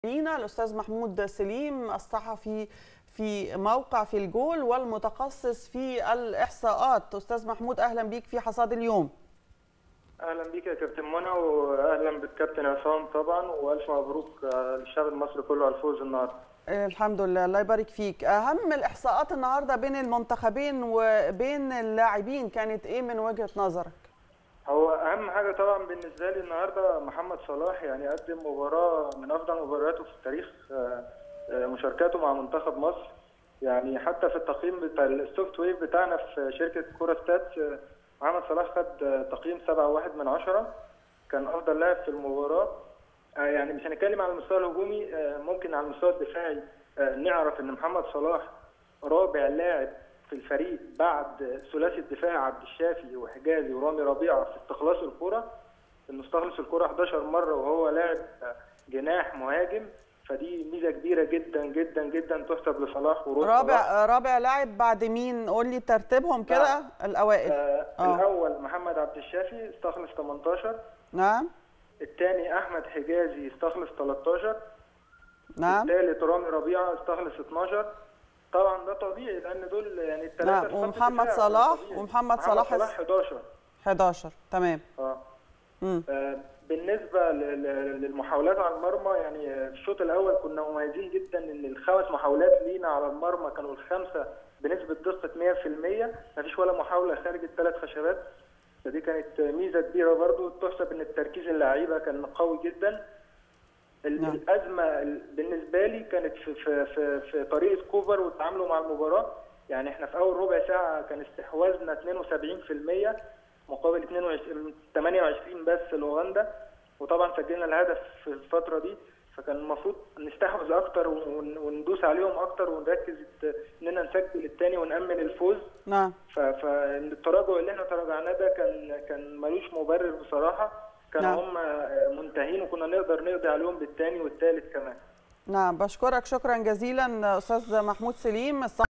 لينا الاستاذ محمود سليم الصحفي في موقع في الجول والمتخصص في الاحصاءات استاذ محمود اهلا بيك في حصاد اليوم اهلا بيك يا كابتن منى واهلا بالكابتن عصام طبعا والف مبروك للشعب المصري كله على الفوز النهارده الحمد لله الله يبارك فيك اهم الاحصاءات النهارده بين المنتخبين وبين اللاعبين كانت ايه من وجهه نظرك هو اهم حاجه طبعا بالنسبه لي النهارده محمد صلاح يعني قدم مباراه من افضل مبارياته في التاريخ مشاركاته مع منتخب مصر يعني حتى في التقييم بتاع السوفت ويف بتاعنا في شركه كوره ستات محمد صلاح خد تقييم 7.1 من 10 كان افضل لاعب في المباراه يعني مش هنتكلم على المستوى الهجومي ممكن على المستوى الدفاعي نعرف ان محمد صلاح رابع لاعب في الفريق بعد ثلاثي الدفاع عبد الشافي وحجازي ورامي ربيعه في استخلاص الكره المستخلص الكره 11 مره وهو لاعب جناح مهاجم فدي ميزه كبيره جدا جدا جدا تحسب لصلاح ورابع صلاح. رابع لاعب بعد مين قول لي ترتيبهم كده الاوائل آه أوه. الاول محمد عبد الشافي استخلص 18 نعم الثاني احمد حجازي استخلص 13 نعم الثالث رامي ربيعه استخلص 12 طبعا ده طبيعي لان دول يعني الثلاثه نعم ومحمد صلاح ومحمد صلاح 11 11 تمام اه آه بالنسبه للمحاولات على المرمى يعني في الشوط الاول كنا مميزين جدا ان الخمس محاولات لينا على المرمى كانوا الخمسه بنسبه دقه 100% مفيش ولا محاوله خارج الثلاث خشبات فدي كانت ميزه كبيره برضو تحسب ان التركيز اللعيبه كان قوي جدا نعم. الازمه بالنسبه لي كانت في في في, في طريقه كوفر وتعامله مع المباراه يعني احنا في اول ربع ساعه كان استحواذنا 72% مقابل 22 28 بس لاوغندا وطبعا سجلنا الهدف في الفتره دي فكان المفروض نستحوذ اكتر وندوس عليهم اكتر ونركز اننا نسجل الثاني ونامن الفوز نعم فالتراجع اللي احنا تراجعناه ده كان كان ملوش مبرر بصراحه كانوا نعم. هم منتهين وكنا نقدر نقضي عليهم بالثاني والثالث كمان نعم بشكرك شكرا جزيلا استاذ محمود سليم